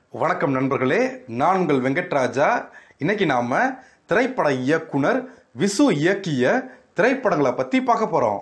வணக்கம் நண்பர்களே நான் உங்கள் வெங்கட்ராஜா இன்னைக்கு நாம திரைப்பட இயக்குனர் விசு இயக்கிய திரைப்படங்களை பத்தி பார்க்க போறோம்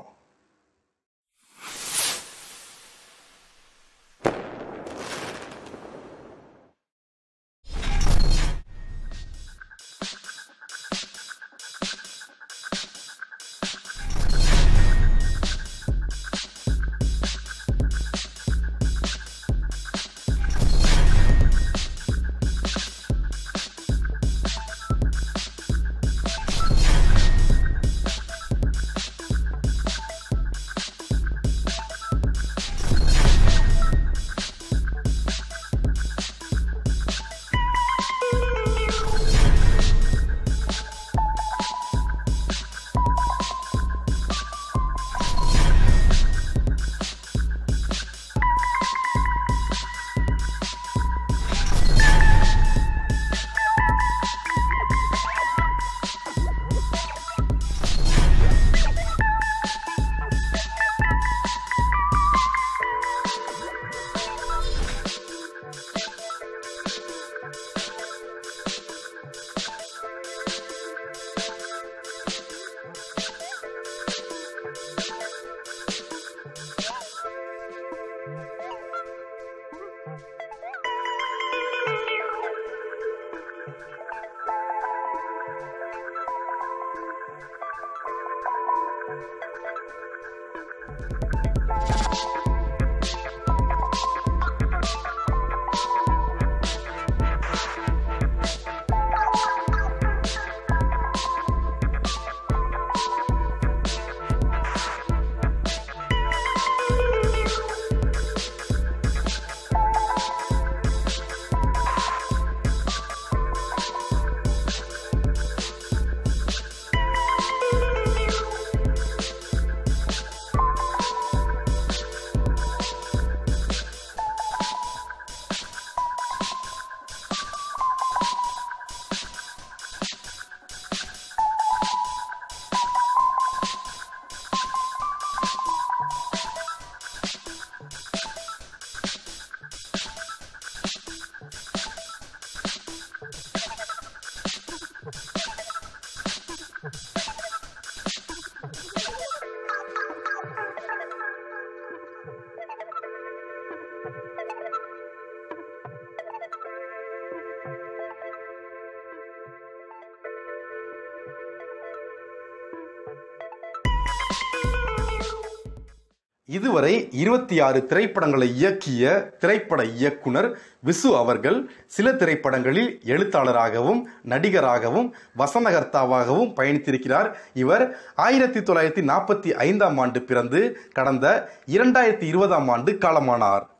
இதுவரை இருபத்தி ஆறு திரைப்படங்களை இயக்கிய திரைப்பட இயக்குனர் விசு அவர்கள் சில திரைப்படங்களில் எழுத்தாளராகவும் நடிகராகவும் வசனகர்த்தாவாகவும் பயணித்திருக்கிறார் இவர் ஆயிரத்தி தொள்ளாயிரத்தி நாற்பத்தி ஐந்தாம் ஆண்டு பிறந்து கடந்த இரண்டாயிரத்தி இருபதாம் ஆண்டு காலமானார்